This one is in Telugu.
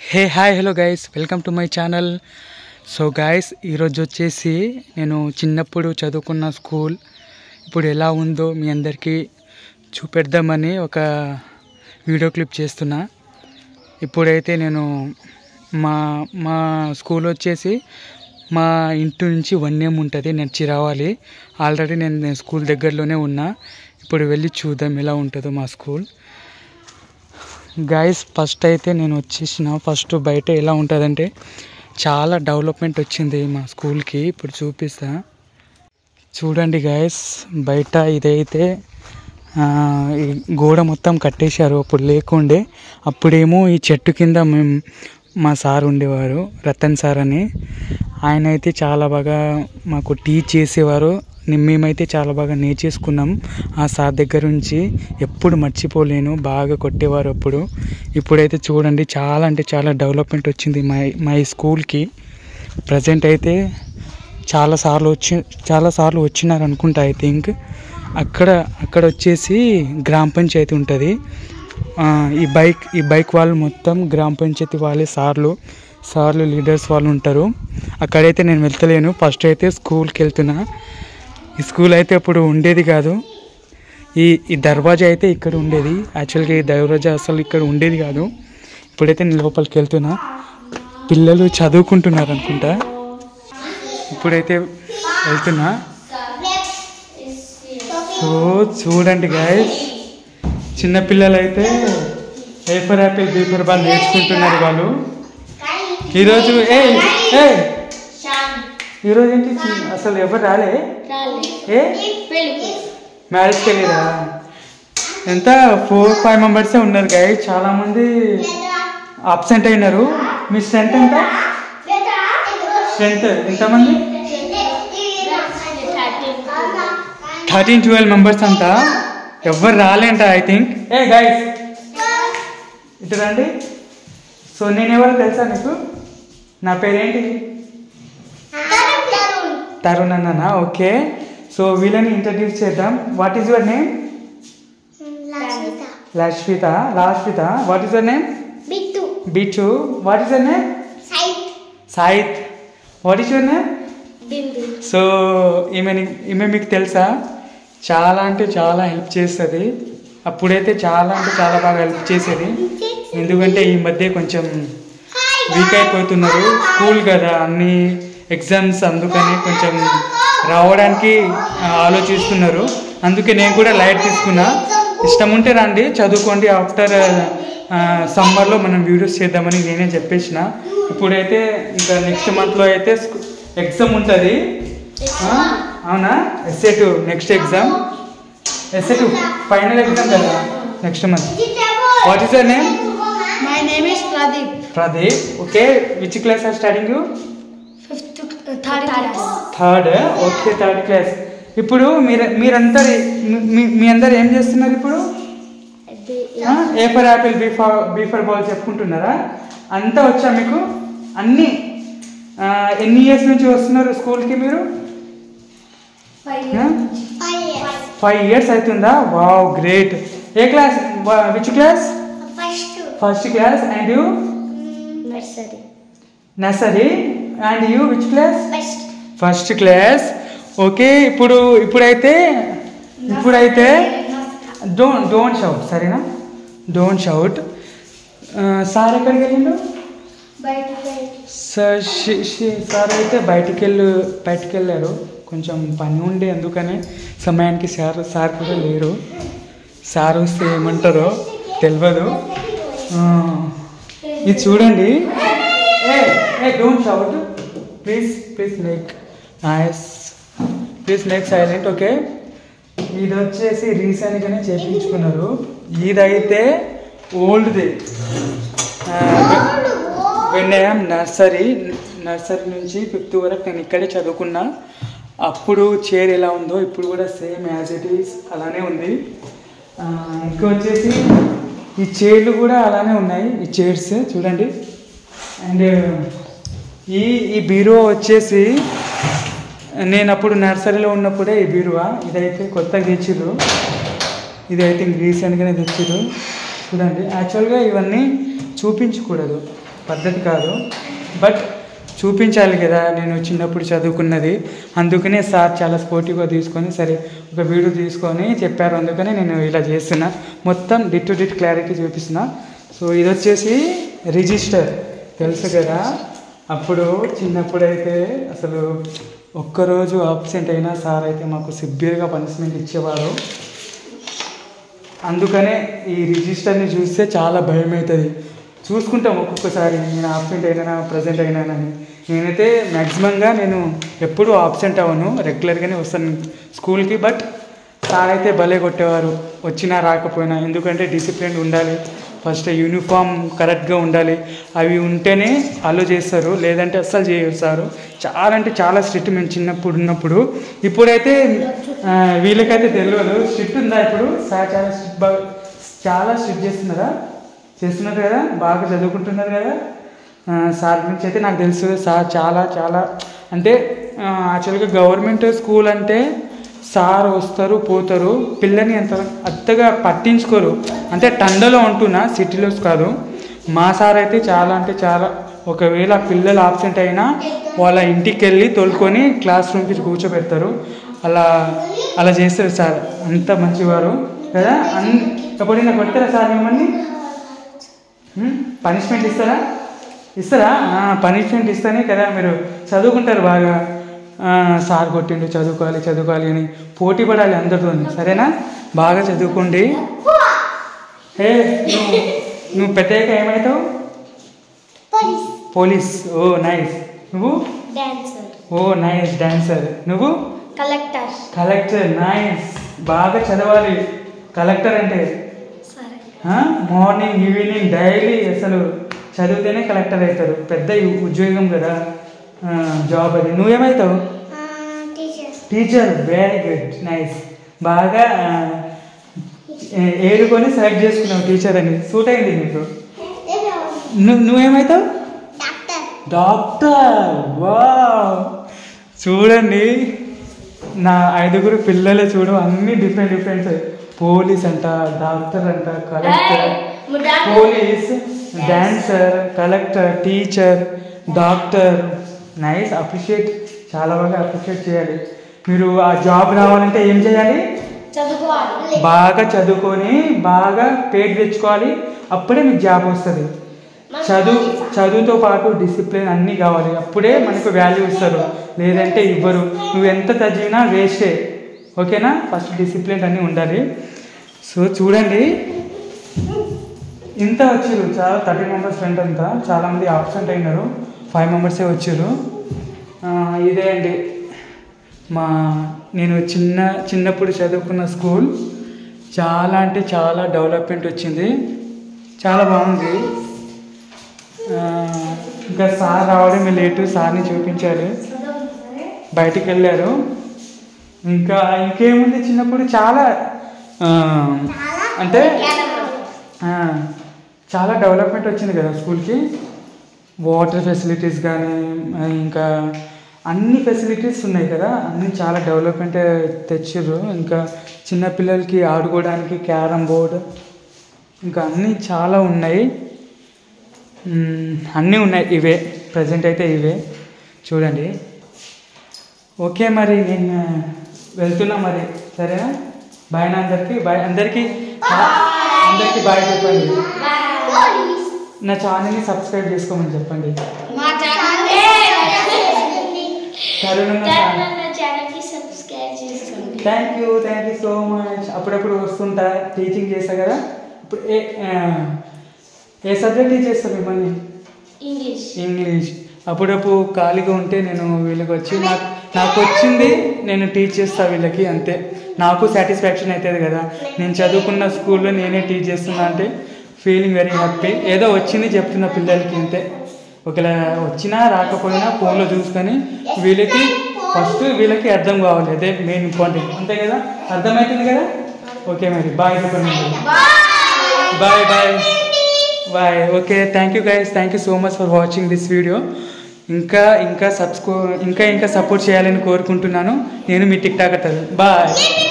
Hey hi hello guys welcome to my channel so guys ఈరోజు వచ్చేసి నేను చిన్నప్పుడు చదువుకున్న స్కూల్ ఇప్పుడు ఎలా ఉందో మీ అందరికీ చూపెడదామని ఒక వీడియో క్లిప్ చేస్తున్నా ఇప్పుడైతే నేను మా మా స్కూల్ వచ్చేసి మా ఇంటి నుంచి వన్ ఏం ఉంటుంది నడిచి రావాలి ఆల్రెడీ నేను నేను స్కూల్ దగ్గరలోనే ఉన్నా ఇప్పుడు వెళ్ళి చూద్దాం ఎలా ఉంటుందో మా స్కూల్ గైస్ ఫస్ట్ అయితే నేను వచ్చేసిన ఫస్ట్ బయట ఎలా ఉంటుందంటే చాలా డెవలప్మెంట్ వచ్చింది మా స్కూల్కి ఇప్పుడు చూపిస్తా చూడండి గైస్ బయట ఇదైతే ఆ, ఈ గోడ మొత్తం కట్టేశారు అప్పుడు లేకుండే అప్పుడేమో ఈ చెట్టు కింద మేము మా సార్ ఉండేవారు రతన్ సార్ అని ఆయన అయితే చాలా బాగా మాకు టీచ్ చేసేవారు ని- మేమైతే చాలా బాగా నేర్చేసుకున్నాం ఆ సార్ దగ్గర నుంచి ఎప్పుడు మర్చిపోలేను బాగా కొట్టేవారు అప్పుడు ఇప్పుడైతే చూడండి చాలా అంటే చాలా డెవలప్మెంట్ వచ్చింది మా మా ఈ స్కూల్కి ప్రజెంట్ అయితే చాలా సార్లు వచ్చి చాలా సార్లు వచ్చినారు అనుకుంటా ఐ థింక్ అక్కడ అక్కడ వచ్చేసి గ్రామ పంచాయతీ ఉంటుంది ఆ, ఈ బైక్ ఈ బైక్ వాళ్ళు మొత్తం గ్రామ పంచాయతీ వాళ్ళే సార్లు సార్లు లీడర్స్ వాళ్ళు ఉంటారు అక్కడైతే నేను వెళ్తలేను ఫస్ట్ అయితే స్కూల్కి వెళ్తున్నా ఈ స్కూల్ అయితే ఇప్పుడు ఉండేది కాదు ఈ ఈ దర్వాజా అయితే ఇక్కడ ఉండేది యాక్చువల్గా ఈ దర్వాజా అసలు ఇక్కడ ఉండేది కాదు ఇప్పుడైతే నేను లోపలికి వెళ్తున్నా పిల్లలు చదువుకుంటున్నారు అనుకుంటా ఇప్పుడైతే వెళ్తున్నా సో చూడండి గాయస్ చిన్నపిల్లలు అయితే A for apple B for ball నేర్చుకుంటున్నారు వాళ్ళు ఈరోజు ఏ ఏ ఈరోజు ఏంటి అసలు ఎవరు రాలే ఏ మ్యారేజ్కి వెళ్ళిరా ఎంత ఫోర్ ఫైవ్ మెంబర్సే ఉన్నారు గాయ చాలా మంది అబ్సెంట్ అయినారు మీ స్ట్రెంత్ ఎంత స్ట్రెంత్ ఎంతమంది థర్టీన్ ట్వెల్వ్ మెంబర్స్ అంతా ఎవరు రాలేంట ఐ థింక్ ఏ గైస్ ఇటు రండి సో నేను ఎవరు తెలుసా నీకు నా పేరేంటి తరుణ్ అన్ననా ఓకే సో వీళ్ళని ఇంట్రడ్యూస్ చేద్దాం what is your name Lashvitha Lashvitha what is your name Bittu Bichu what is your name సైట్ Saith what is your name Bindu so ఈమె నీ- ఈమె మీకు తెలుసా చాలా అంటే చాలా హెల్ప్ చేస్తుంది అప్పుడైతే చాలా అంటే చాలా బాగా హెల్ప్ చేసేది ఎందుకంటే ఈ మధ్య కొంచెం వీక్ అయిపోతున్నారు స్కూల్ కదా అన్ని ఎగ్జామ్స్ అందుకని కొంచెం రావడానికి ఆ, ఆలోచిస్తున్నారు అందుకే నేను కూడా లైట్ తీసుకున్నా ఇష్టం ఉంటే రండి చదువుకోండి ఆఫ్టర్ సమ్మర్లో మనం వీడియోస్ చేద్దామని నేనే చెప్పేసిన ఇప్పుడైతే ఇంకా నెక్స్ట్ మంత్లో అయితే ఎగ్జామ్ ఉంటుంది ఆ, అవునా SA two next exam SA two final exam కదా next month what is your name my name is Pradeep Pradeep okay which class are starting you fifth third class third okay third class ఇప్పుడు మీరు మీరందరు మీ- మీ అందరు ఏం చేస్తున్నారు ఇప్పుడు ఆ? A for apple B for B for ball చెప్పుకుంటున్నారా అంతా వచ్చా మీకు అన్ని ఆ, ఎన్ని ఇయర్స్ నుంచి వస్తున్నారు స్కూల్కి మీరు ఫైవ్ ఇయర్స్ అవుతుందా వావ్ గ్రేట్ ఏ class which class first first class and you nursery nursery and you which class first first class okay ఇప్పుడు ఇప్పుడైతే ఇప్పుడైతే డోంట్ డోంట్ షౌట్ సరేనా డోంట్ షౌట్ సార్ ఎక్కడికి వెళ్ళిండు సార్ షి- షి- సార్ అయితే బయటికి వెళ్ళి బయటికి వెళ్ళారు కొంచెం పని ఉండే అందుకనే సమయానికి సార్ సార్ కూడా లేరు సార్ వస్తే ఏమంటారో తెలియదు ఆ, ఇది చూడండి ఏ ఏ don't shout please please make nice please make silent okay ఇది వచ్చేసి రీసెంట్గానే చేయించుకున్నారు ఇదైతే ఓల్డ్ది వెన్ ఐఎమ్ నర్సరీ నర్సరీ నుంచి ఫిఫ్త్ వరకు నేను ఇక్కడే చదువుకున్నా అప్పుడు చైర్ ఎలా ఉందో ఇప్పుడు కూడా సేమ్ యాజ్ ఇట్ ఈస్ అలానే ఉంది ఆ, ఇంకా వచ్చేసి ఈ చైర్లు కూడా అలానే ఉన్నాయి ఈ చైర్స్ చూడండి అండ్ ఈ ఈ బీరో వచ్చేసి నేను అప్పుడు నర్సరీలో ఉన్నప్పుడే ఈ బీరువా ఇదైతే కొత్తగా తెచ్చిర్రు ఇది ఐ థింక్ రీసెంట్గానే తెచ్చిర్రు చూడండి యాక్చువల్గా ఇవన్నీ చూపించకూడదు పద్ధతి కాదు బట్ చూపించాలి కదా నేను చిన్నప్పుడు చదువుకున్నది అందుకనే సార్ చాలా స్పోర్టివ్గా తీసుకొని సరే ఒక వీడియో తీసుకొని చెప్పారు అందుకనే నేను ఇలా చేస్తున్నా మొత్తం డిట్ టు డిట్ క్లారిటీ చూపిస్తున్నా సో ఇది వచ్చేసి రిజిస్టర్ తెలుసు కదా అప్పుడు చిన్నప్పుడు అయితే అసలు ఒక్కరోజు అబ్సెంట్ అయినా సార్ అయితే మాకు సివియర్గా పనిష్మెంట్ ఇచ్చేవారు అందుకనే ఈ రిజిస్టర్ని చూస్తే చాలా భయం అవుతుంది చూసుకుంటాం ఒక్కొక్కసారి నేను ఆబ్సెంట్ అయినా ప్రజెంట్ అయినానని నేనైతే మ్యాక్సిమంగా నేను ఎప్పుడూ ఆబ్సెంట్ అవ్వను రెగ్యులర్గానే వస్తాను స్కూల్కి బట్ సార్ అయితే భలే కొట్టేవారు వచ్చినా రాకపోయినా ఎందుకంటే డిసిప్లిన్ ఉండాలి ఫస్ట్ యూనిఫామ్ కరెక్ట్గా ఉండాలి అవి ఉంటేనే అలో చేస్తారు లేదంటే అస్సలు చేయరు సారు చాలా అంటే చాలా స్ట్రిక్ట్ మేము చిన్నప్పుడు ఉన్నప్పుడు ఇప్పుడైతే ఆ, వీళ్ళకైతే తెలియదు స్ట్రిక్ట్ ఉందా ఇప్పుడు సార్ చాలా స్ట్రిక్ట్ బాగా చాలా స్ట్రిక్ట్ చేస్తున్నారా చేస్తున్నారు కదా బాగా చదువుకుంటున్నారు కదా ఆ, సార్ గురించి అయితే నాకు తెలుసు సార్ చాలా చాలా అంటే యాక్చువల్గా గవర్నమెంట్ స్కూల్ అంటే సార్ వస్తారు పోతారు పిల్లని ఎంత అంతగా పట్టించుకోరు అంటే టండలో ఉంటున్నా సిటీలో కాదు మా సార్ అయితే చాలా అంటే చాలా ఒకవేళ పిల్లలు ఆబ్సెంట్ అయినా వాళ్ళ ఇంటికి వెళ్ళి తోలుకొని క్లాస్ రూమ్కి కూర్చోబెడతారు అలా అలా చేస్తారు సార్ అంత మంచివారు కదా అన్ ఎప్పుడైనా కొడతారా సార్ మిమ్మల్ని పనిష్మెంట్ ఇస్తారా ఇస్తారా పనిష్మెంట్ ఇస్తేనే కదా మీరు చదువుకుంటారు బాగా ఆ, సార్ కొట్టిండు చదువుకోవాలి చదువుకోవాలి అని పోటీ పడాలి అందరితో సరేనా బాగా చదువుకోండి ఏ నువ్వు నువ్వు పెద్దయ్యాక ఏమవుతావు Police. పోలీస్ ఓ నైస్ నువ్వు Dancer. ఓ నైస్ డాన్సర్ నువ్వు Collector. కలెక్టర్ నైస్ బాగా చదవాలి కలెక్టర్ అంటే Sorry. మార్నింగ్ ఈవినింగ్ డైలీ అసలు చదివితేనే కలెక్టర్ అవుతారు పెద్ద ఉ- ఉద్యోగం కదా జాబ్ అది నువ్వేమవుతావు Uh, teacher. Teacher very good nice బాగా ఆ, ఏ- ఏడుకొని సెలెక్ట్ చేసుకున్నావు టీచర్ అని సూట్ అయింది నీకు నువ్వు నువ్వేమవుతావు Doctor. డాక్టర్ వా చూడండి నా ఐదుగురు పిల్లలే చూడు అన్ని డిఫరెంట్ డిఫరెంట్ పోలీస్ అంట డాక్టర్ అంట collector police dancer collector teacher doctor nice appreciate చాలా బాగా అప్రిషియేట్ చేయాలి మీరు ఆ జాబ్ రావాలంటే ఏం చేయాలి చదువుకోవాలి బాగా చదువుకొని బాగా పేరు తెచ్చుకోవాలి అప్పుడే మీకు జాబ్ వస్తుంది చదువు చదువుతో పాటు డిసిప్లిన్ అన్నీ కావాలి అప్పుడే మనకు వాల్యూ ఇస్తారు లేదంటే ఇవ్వరు నువ్వు ఎంత చదివినా వేస్టే ఓకేనా ఫస్ట్ డిసిప్లిన్ అన్నీ ఉండాలి సో చూడండి ఇంత వచ్చారు చాలా థర్టీ మెంబర్స్ ఫ్రెండ్ అంతా చాలామంది ఆబ్సెంట్ అయినారు ఫైవ్ మెంబర్సే వచ్చారు ఆ, ఇదే అండి మా నేను చిన్న చిన్నప్పుడు చదువుకున్న స్కూల్ చాలా అంటే చాలా డెవలప్మెంట్ వచ్చింది చాలా బాగుంది ఆ, ఇంకా సార్ రావడమే లేటు సార్ని చూపించాలి బయటికి వెళ్ళారు ఇంకా ఇంకేముంది చిన్నప్పుడు చాలా ఆ, అంటే ఆ, చాలా డెవలప్మెంట్ వచ్చింది కదా స్కూల్కి వాటర్ ఫెసిలిటీస్ కానీ ఆ, ఇంకా అన్ని ఫెసిలిటీస్ ఉన్నాయి కదా అన్ని చాలా డెవలప్మెంట్ తెచ్చారు ఇంకా చిన్నపిల్లలకి ఆడుకోవడానికి క్యారమ్ బోర్డ్ ఇంకా అన్నీ చాలా ఉన్నాయి మ్మ్, అన్నీ ఉన్నాయి ఇవే ప్రజెంట్ అయితే ఇవే చూడండి ఓకే మరి నేను వెళ్తున్నా మరి సరేనా బాయ్ నా అందరికి బాయ్ అందరికి అందరికి బాయ్ చెప్పండి నా ఛానల్ని సబ్స్క్రైబ్ చేసుకోమని చెప్పండి మా ఛానల్ కరుణ ఛానల్ కి సబ్స్క్రైబ్ చేసుకోండి thank you thank you so much అప్పుడప్పుడు వస్తుంటా టీచింగ్ చేస్తా కదా ఇప్పుడు ఏ ఆ, ఏ సబ్జెక్ట్ టీచ్ చేస్తా మిమ్మల్ని ఇంగ్లీష్ ఇంగ్లీష్ అప్పుడప్పుడు ఖాళీగా ఉంటే నేను వీళ్ళకి వచ్చి నాకు నాకు వచ్చింది నేను టీచ్ చేస్తా వీళ్ళకి అంతే నాకు సాటిస్ఫాక్షన్ అవుతుంది కదా నేను చదువుకున్న స్కూల్లో నేనే టీచ్ చేస్తున్నా అంటే ఫీలింగ్ వెరీ హ్యాపీ ఏదో వచ్చింది చెప్తున్న పిల్లలకి అంతే ఒకవేళ వచ్చినా రాకపోయినా ఫోన్లో చూసుకొని వీళ్ళకి ఫస్ట్ వీళ్ళకి అర్థం కావాలి అదే మెయిన్ ఇంపార్టెంట్ అంతే కదా అర్థమవుతుంది కదా ఓకే మరి బాయ్ చెప్పండి bye bye bye okay thank you guys thank you so much for watching this video ఇంకా ఇంకా సబ్స్కో ఇంకా ఇంకా సపోర్ట్ చేయాలని కోరుకుంటున్నాను నేను మీ టిక్ టాక్ బాయ్